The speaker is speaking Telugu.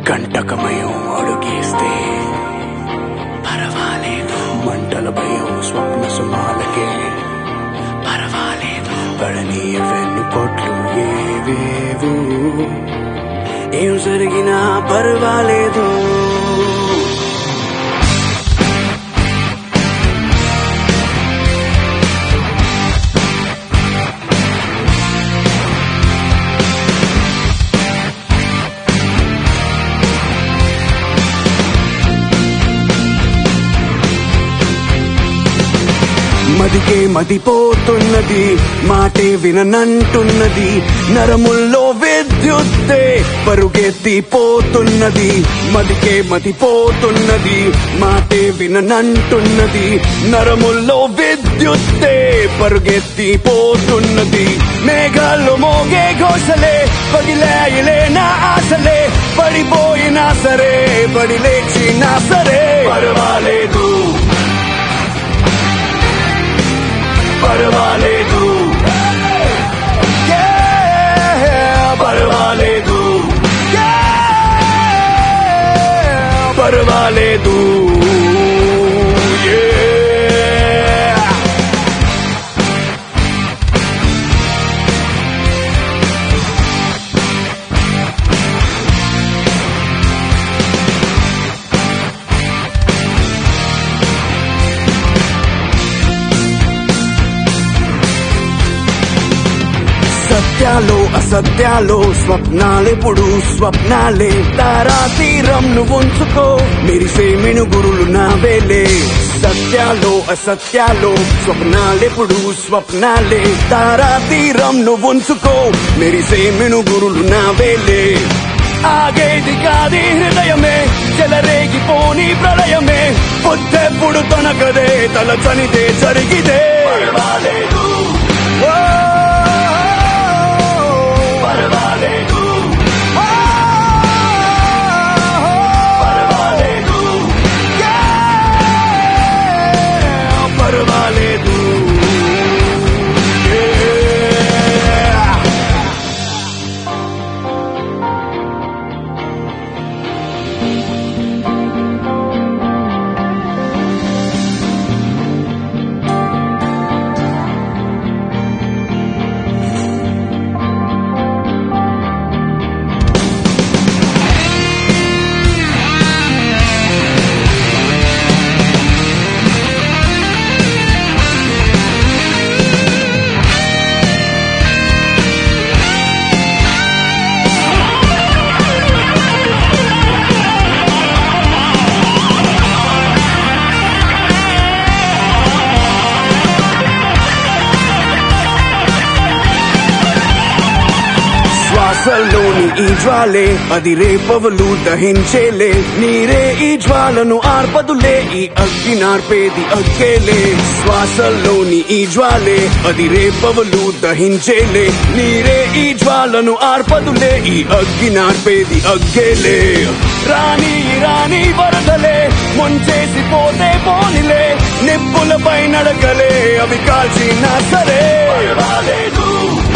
కంటకమయం అడుగేస్తే పర్వాలేదు మంటల భయం స్వప్న సుమాలకే పర్వాలేదు పడనీయ వెన్ను పొట్లు ఏవేవో ఏం జరిగినా పర్వాలేదు మదికే మదిపోతున్నది మాటే విననంటున్నది నరముల్లో విద్యుత్తే పరుగెత్తిపోతున్నది మదికే మతిపోతున్నది మాటే విననంటున్నది నరముల్లో విద్యుత్తే పరుగెత్తిపోతున్నది మేఘాలు మోగే ఘోషలే పగిలాయిలే నా ఆశలే పడిపోయినా సరే పడి లేచినా సరే పర్వాలేదు పర్వాలేదు Yeah, పర్వాలేదు Yeah, పర్వాలేదు Yeah. సత్యాలు అసత్యాలు స్వప్నాలెప్పుడు స్వప్నాలే తారా తీరం నువ్వు ఉంచుకో మెరిసే మినుగురులు నా వేలే సత్యాలు అసత్యాలు స్వప్నాలెప్పుడు స్వప్నాలే తారా తీరం నువ్వు ఉంచుకో మెరిసే మినుగురులు నా వేలే ఆగేది కాది హృదయమే చెలరేగిపోని ప్రళయమే పొద్దెప్పుడు తొనకదే తల చనితే జరిగిదే పర్వాలేదు పర్వాలేదు పర్వాలేదు పర్వాలేదు శ్వాసల్లోని ఈ జ్వాలే అది రేపవలు దహించేలే నీరే ఈ జ్వాలను ఆర్పదులే ఈ అగ్గి నార్పేది అగ్గేలే శ్వాసల్లోని ఈ జ్వాలే అది రేపవలు దహించేలే నీరే ఈ జ్వాలను ఆర్పదులే ఈ అగ్గి నార్పేది అగ్గేలే రాణి రాణి వరదలే ముంచేసి పోతే పోనిలే నిప్పులపై నడకలే అవి కాల్చినా సరే పర్వాలేదు